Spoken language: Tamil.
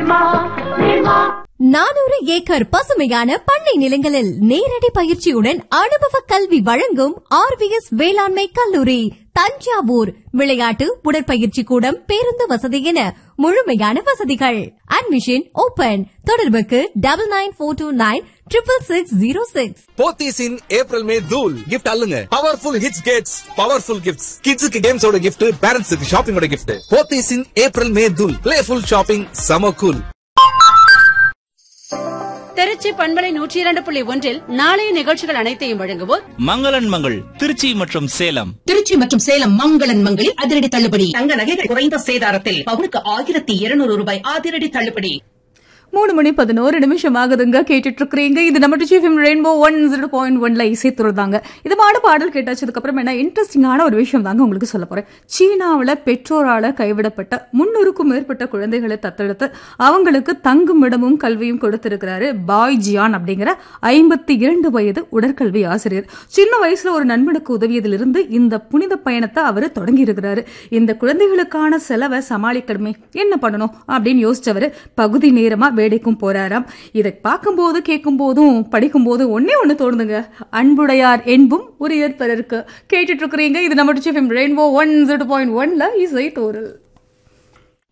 நானூறு ஏக்கர் பசுமையான பண்ணை நிலங்களில் நேரடி பயிற்சியுடன் அனுபவ கல்வி வழங்கும் ஆர்விஎஸ் வேளாண்மை கல்லூரி தஞ்சாவூர் விளையாட்டு உடற்பயிற்சி கூடம் பேருந்து வசதி என முழுமையான வசதிகள் அட்மிஷன் ஓபன் தொடர்புக்கு double nine four two nine triple six zero six Pothys in April May தூல் கிஃப்ட் அல்லுங்க powerful hits gets powerful gifts கிட்ஸுக்கு கேம்ஸோட கிஃப்ட் பேரண்ட்ஸுக்கு ஷாப்பிங்கோட gift Pothys in April May தூல் பிளேஃபுல் ஷாப்பிங் சம கூல் திருச்சி பண்பலை நூற்றி இரண்டு புள்ளி ஒன்றில் நாளைய நிகழ்ச்சிகள் அனைத்தையும் வழங்குவோர் மங்களன் மங்கள் திருச்சி மற்றும் சேலம் திருச்சி மற்றும் சேலம் மங்களன் மங்களில் அதிரடி தள்ளுபடி தங்க நகைகள் குறைந்த சேதாரத்தில் பவுனுக்கு ஆயிரத்தி இருநூறு ரூபாய் அதிரடி தள்ளுபடி மூணு மணி பதினோரு நிமிஷம் ஆகுதுங்க கேட்டுட்டு இருக்கிறீங்க இது நம்ம டிச்சிஎஃப்எம் ரெயின்போ ஒன் ஜீரோ பாயிண்ட் ஒன்ல இசைத்துறதாங்க இது மாட பாடல் கேட்டாச்சதுக்கு அப்புறம் என்ன இன்ட்ரெஸ்டிங்கான ஒரு விஷயம் தாங்க உங்களுக்கு சொல்ல போறேன் சீனாவில் பெற்றோரால கைவிடப்பட்ட முன்னூறுக்கும் மேற்பட்ட குழந்தைகளை தத்தெடுத்து அவங்களுக்கு தங்கும் இடமும் கல்வியும் கொடுத்திருக்கிறாரு பாய் ஜியான் அப்படிங்கிற ஐம்பத்தி இரண்டு வயது உடற்கல்வி ஆசிரியர் சின்ன வயசுல ஒரு நண்பனுக்கு உதவியதிலிருந்து இந்த புனித பயணத்தை அவர் தொடங்கி இருக்கிறாரு இந்த குழந்தைகளுக்கான செலவை சமாளிக்கணுமே என்ன பண்ணணும் அப்படின்னு யோசிச்சவர் பகுதி நேரமா வேலைக்கும் போறாராம் இதை பார்க்கும்போது கேட்கும் போதும் படிக்கும் போதும் ஒன்னே ஒண்ணு தோணுதுங்க அன்புடையார் என்பும் உரியர் பிறருக்கு கேட்டுட்டு இருக்கிறீங்க இது நம்ம ரெயின்போ ஒன் ஜீரோ பாயிண்ட் ஒன்ல இசை தோறல்